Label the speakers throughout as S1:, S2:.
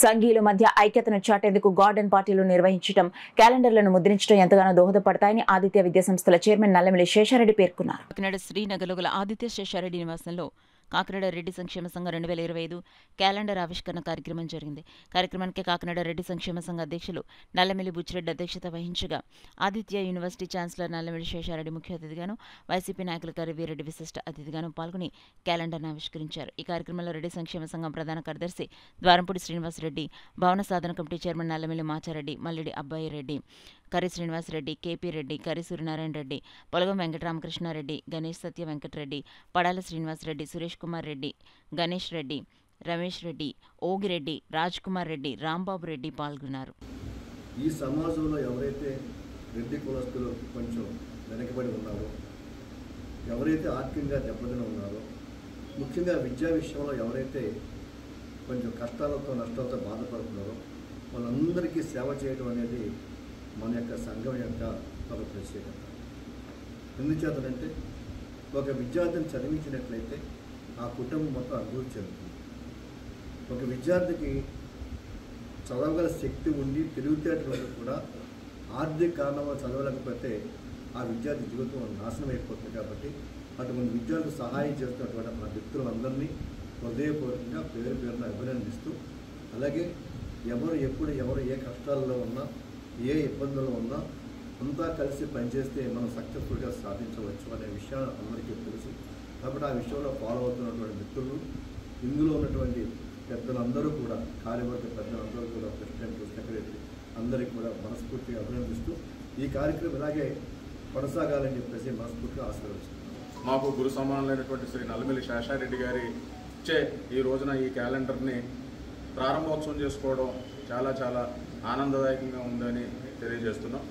S1: సంఘీయుల మధ్య ఐక్యతను చాటేందుకు గార్డెన్ పార్టీలు నిర్వహించడం క్యాలెండర్లను ముద్రించడం ఎంతగానో దోహదపడతాయని ఆదిత్య విద్యా సంస్థల చైర్మన్ నల్లమిల్లి శేషారెడ్డి పేర్కొన్నారు
S2: కాకినాడ శ్రీనగర్లో గల ఆదిత్య శేషారెడ్డి నివాసంలో కాకినాడ రెడ్డి సంక్షేమ సంఘం రెండు వేల ఇరవై ఐదు క్యాలెండర్ ఆవిష్కరణ కార్యక్రమం జరిగింది కార్యక్రమానికి కాకినాడ రెడ్డి సంక్షేమ సంఘ అధ్యక్షులు నల్లమిల్లి బుచ్చిరెడ్డి అధ్యక్షత వహించగా ఆదిత్య యూనివర్సిటీ ఛాన్సలర్ నల్లమిల్లి శేషారెడ్డి ముఖ్య అతిథిగాను వైసీపీ నాయకులు కరివీరెడ్డి విశిష్ట అతిథిగాను పాల్గొని క్యాలెండర్ను ఆవిష్కరించారు ఈ కార్యక్రమంలో రెడ్డి సంక్షేమ సంఘం ప్రధాన కార్యదర్శి ద్వారంపూడి శ్రీనివాసరెడ్డి భవన సాధన కమిటీ చైర్మన్ నల్లమిల్లి మాచారెడ్డి మల్లిడి అబ్బాయి రెడ్డి కరి శ్రీనివాసరెడ్డి కేపీ రెడ్డి కరి సూర్యనారాయణ రెడ్డి పొలగం వెంకటరామకృష్ణారెడ్డి గణేష్ సత్య వెంకటరెడ్డి పడాల శ్రీనివాసరెడ్డి సురేష్ కుమార్ రెడ్డి గణేష్ రెడ్డి రమేష్ రెడ్డి ఓగిరెడ్డి రాజ్ కుమార్ రెడ్డి రాంబాబు రెడ్డి పాల్గొన్నారు
S3: ఈ సమాజంలో ఎవరైతే రెడ్డి కులస్తులు కొంచెం వెనకబడి ఉన్నారో ఎవరైతే ఆర్థికంగా దెబ్బతిని ఉన్నారో ముఖ్యంగా విద్యా విషయంలో ఎవరైతే కొంచెం కష్టాలతో నష్టాలతో బాధపడుతున్నారో వాళ్ళందరికీ సేవ చేయడం అనేది మన యొక్క సంఘం యొక్క ఒక ప్రత్యేకత ఎందుచేతనంటే ఒక విద్యార్థిని చదివించినట్లయితే ఆ కుటుంబం మొత్తం అభివృద్ధి చెందుతుంది ఒక విద్యార్థికి చదవగల శక్తి ఉండి తెలివితేటలు కూడా ఆర్థిక కారణంగా చదవలేకపోతే ఆ విద్యార్థి జీవితం నాశనం అయిపోతుంది కాబట్టి అటువంటి విద్యార్థులకు సహాయం చేస్తున్నటువంటి మన వ్యక్తులందరినీ హృదయపూర్వకంగా పేరు పేరున అభినందిస్తూ అలాగే ఎవరు ఎప్పుడు ఎవరు ఏ కష్టాల్లో ఉన్నా ఏ ఇబ్బందుల్లో ఉన్నా అంతా కలిసి పనిచేస్తే మనం సక్సెస్ఫుల్గా సాధించవచ్చు అనే విషయాలు అందరికీ తెలుసు కాబట్టి ఆ విషయంలో ఫాలో అవుతున్నటువంటి మిత్రులు ఇందులో ఉన్నటువంటి పెద్దలందరూ కూడా కార్యవర్గ పెద్దలందరూ కూడా ప్రెసిడెంట్ సెక్రటరీ అందరికీ కూడా మనస్ఫూర్తిగా అభినందిస్తూ ఈ కార్యక్రమం ఇలాగే కొనసాగాలని చెప్పేసి మనస్ఫూర్తిగా ఆశీర్వదిస్తున్నాను
S4: మాకు గురు సమానులైనటువంటి శ్రీ నల్లమిల్లి శేషారెడ్డి గారి చే ఈ రోజున ఈ క్యాలెండర్ని ప్రారంభోత్సవం చేసుకోవడం చాలా చాలా ఆనందదాయకంగా ఉందని తెలియజేస్తున్నాం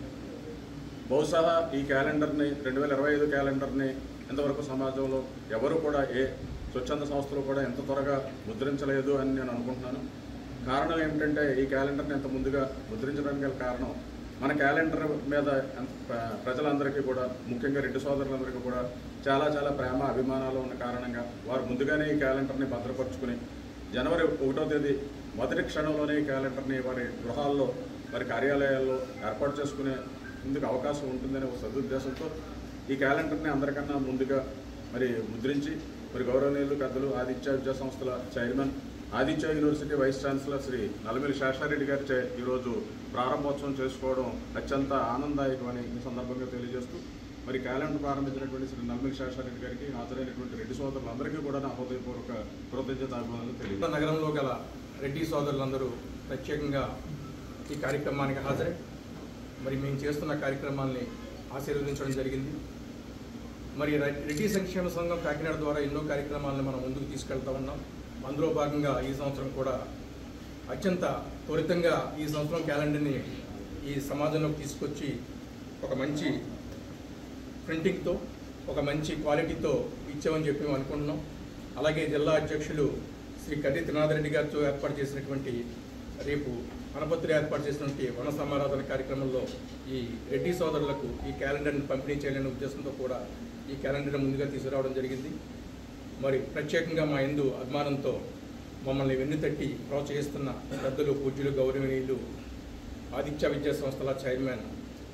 S4: బహుశా ఈ క్యాలెండర్ని రెండు వేల ఇరవై ఐదు క్యాలెండర్ని ఇంతవరకు సమాజంలో ఎవరు కూడా ఏ స్వచ్ఛంద సంస్థలు కూడా ఎంత త్వరగా ముద్రించలేదు అని నేను అనుకుంటున్నాను కారణం ఏమిటంటే ఈ క్యాలెండర్ని ఎంత ముందుగా ముద్రించడానికి గల కారణం మన క్యాలెండర్ మీద ఎంత- ప్ర- ప్రజలందరికీ కూడా ముఖ్యంగా రెడ్డి సోదరులందరికీ కూడా చాలా చాలా ప్రేమ అభిమానాలు ఉన్న కారణంగా వారు ముందుగానే ఈ క్యాలెండర్ని భద్రపరుచుకుని జనవరి ఒకటో తేదీ మొదటి క్షణంలోనే ఈ క్యాలెండర్ని వారి గృహాల్లో వారి కార్యాలయాల్లో ఏర్పాటు చేసుకునే ఇందుకు అవకాశం ఉంటుందనే ఒక సదుద్దేశంతో ఈ క్యాలెండర్ని అందరికన్నా ముందుగా మరి ముద్రించి మరి గౌరవనీయులు పెద్దలు ఆదిత్య విద్యా సంస్థల chairman Aditya university vice chancellor Shri Nallamilli Seshareddy గారి చే ఈరోజు ప్రారంభోత్సవం చేసుకోవడం అత్యంత ఆనందదాయకమని ఈ సందర్భంగా తెలియజేస్తూ మరి క్యాలెండర్ ప్రారంభించినటువంటి శ్రీ నల్లమిల్లి శేషారెడ్డి గారికి హాజరైనటువంటి రెడ్డి సోదరులందరికీ కూడా నా హృదయపూర్వక కృతజ్ఞత అభినందనలు తెలియజేస్తాను
S5: నగరంలో గల రెడ్డి సోదరులందరూ ప్రత్యేకంగా ఈ కార్యక్రమానికి హాజరై మరి మేము చేస్తున్న కార్యక్రమాల్ని ఆశీర్వదించడం జరిగింది మరి రె- రెడ్డి సంక్షేమ సంఘం కాకినాడ ద్వారా ఎన్నో కార్యక్రమాలను మనం ముందుకు తీసుకెళ్తా ఉన్నాం అందులో భాగంగా ఈ సంవత్సరం కూడా అత్యంత త్వరితంగా ఈ సంవత్సరం క్యాలెండర్ని ఈ సమాజంలోకి తీసుకొచ్చి ఒక మంచి ప్రింటింగ్తో ఒక మంచి క్వాలిటీతో ఇచ్చామని చెప్పి మేము అనుకుంటున్నాం అలాగే జిల్లా అధ్యక్షులు శ్రీ కర్రి త్రినాథరెడ్డి గారితో ఏర్పాటు చేసినటువంటి రేపు వనపత్రి ఏర్పాటు చేసినటువంటి వన సమారాధన కార్యక్రమంలో ఈ రెడ్డి సోదరులకు ఈ క్యాలెండర్ని పంపిణీ చేయాలనే ఉద్దేశంతో కూడా ఈ క్యాలెండర్ని ముందుగా తీసుకురావడం జరిగింది మరి ప్రత్యేకంగా మా ఎందు అభిమానంతో మమ్మల్ని వెన్నుతట్టి ప్రోత్సహిస్తున్న పెద్దలు పూజ్యులు గౌరవనీయులు ఆదిత్య విద్యా సంస్థల chairman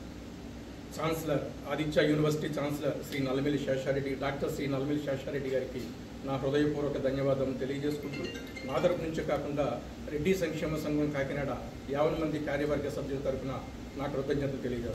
S5: chancellor Aditya university chancellor Shri Nallamilli Seshareddy doctor Shri Nallamilli Seshareddy గారికి నా హృదయపూర్వక ధన్యవాదాలు తెలియజేసుకుంటూ నా తరపు నుంచే కాకుండా రెడ్డి సంక్షేమ సంఘం కాకినాడ యావన మంది కార్యవర్గ సభ్యుల తరపున నా కృతజ్ఞతలు తెలియజేస్తాను